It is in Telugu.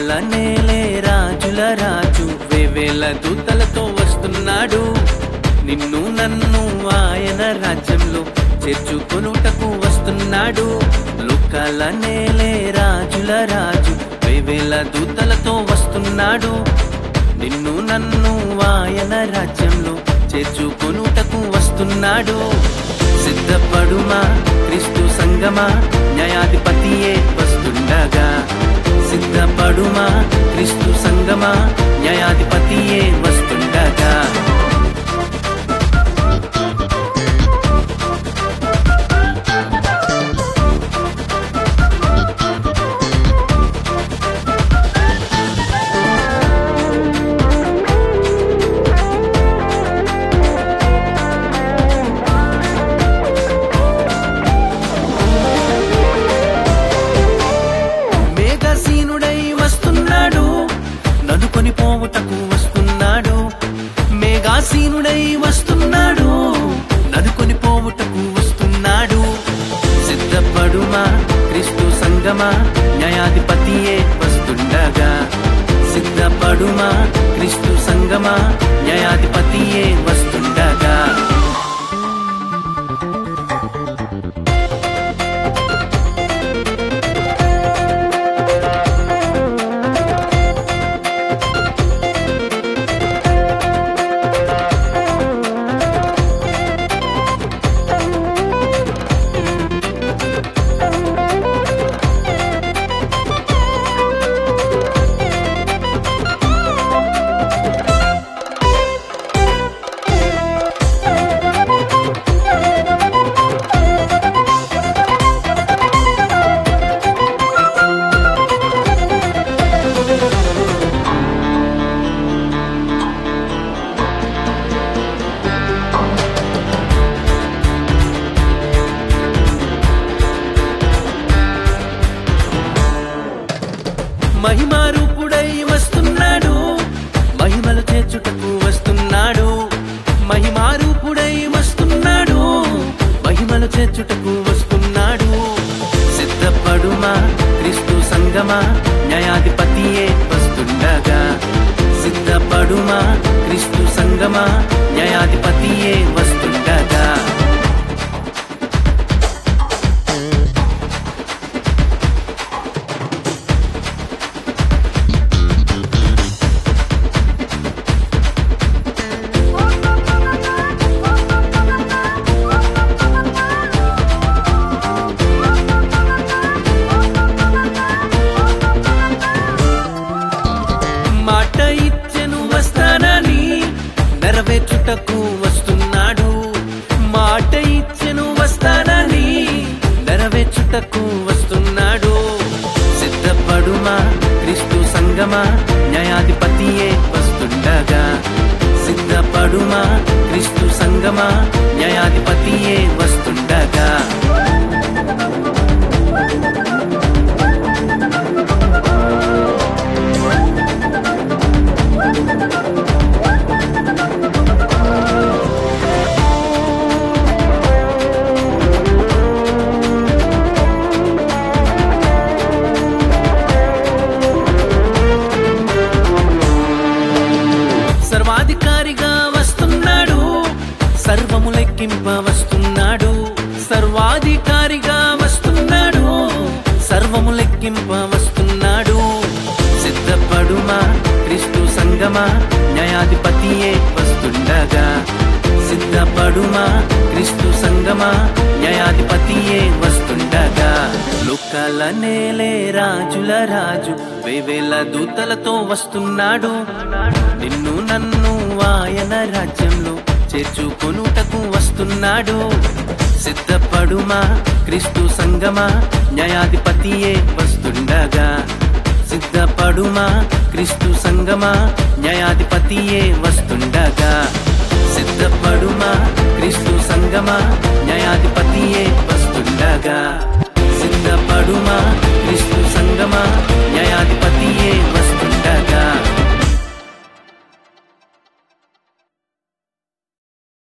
లోకాల నేలే రాజుల రాజు వేవేల దూతలతో వస్తున్నాడు నిన్ను నన్ను ఆయన రాజ్యంలో చేర్చుకొనుటకు వస్తున్నాడు లోకాల నేలే రాజుల రాజు వేవేల దూతలతో వస్తున్నాడు నిన్ను నన్ను ఆయన రాజ్యంలో చేర్చుకొనుటకు వస్తున్నాడు సిద్ధపడుమా క్రీస్తు సంగమా న్యాయాధిపతియే వస్తుండగా సిద్ధపడుమా క్రీస్తు సంగమా న్యాయాధిపతియే వస్తుండగా మేఘసీనుడై వస్తున్నాడు నడుకొని పోవుటకు వస్తున్నాడు మేఘాసీనుడై వస్తున్నాడు నడుకొని పోవుటకు వస్తున్నాడు సిద్ధపడుమా క్రీస్తు సంగమా న్యాయాధిపతియే వస్తుండగా సిద్ధపడుమా క్రీస్తు సంగమా న్యాయాధిపతియే వస్తుండగా మహిమారూపుడై వస్తున్నాడు మహిమలు చేర్చుటకు వస్తున్నాడు మహిమారూపుడై వస్తున్నాడు మహిమలు చేర్చుటకు వస్తున్నాడు సిద్ధపడుమా క్రీస్తు సంగమా న్యాయాధిపతియే వస్తుండగా సిద్ధపడుమా క్రీస్తు సంగమా న్యాయాధిపతియే వస్తుండగా మాట ఇచ్చెను వస్తానని నెరవేర్చుటకు వస్తున్నాడు మాట ఇచ్చెను వస్తానని నెరవేర్చుటకు వస్తున్నాడు సిద్ధపడుమా క్రీస్తు సంగమా న్యాయాధిపతియే వస్తుండగా సిద్ధపడుమా క్రీస్తు సంగమా న్యాయాధిపతియే వస్తుండగా సర్వాధికారిగా వస్తున్నాడు సర్వము లెక్కింప వస్తున్నాడు సర్వాధికారిగా వస్తున్నాడు సర్వము లెక్కింప వస్తున్నాడు సిద్ధపడుమా క్రీస్తు సంగమా న్యాయాధిపతియే వస్తుండగా సిద్ధపడుమా క్రీస్తు సంగమా న్యాయాధిపతియే వస్తుండగా లోకాల నేలే రాజుల రాజు వేవేల దూతలతో వస్తున్నాడు నిన్ను నన్ను ఆయన రాజ్యంలో చేర్చుకొనుటకు వస్తున్నాడు సిద్ధపడుమా క్రీస్తు సంగమా న్యాయాధిపతియే వస్తుండగా సిద్ధపడుమా క్రీస్తు సంగమా న్యాయాధిపతియే వస్తుండగా సిద్ధపడుమా క్రీస్తు సంగమా న్యాయాధిపతియే వస్తుండగా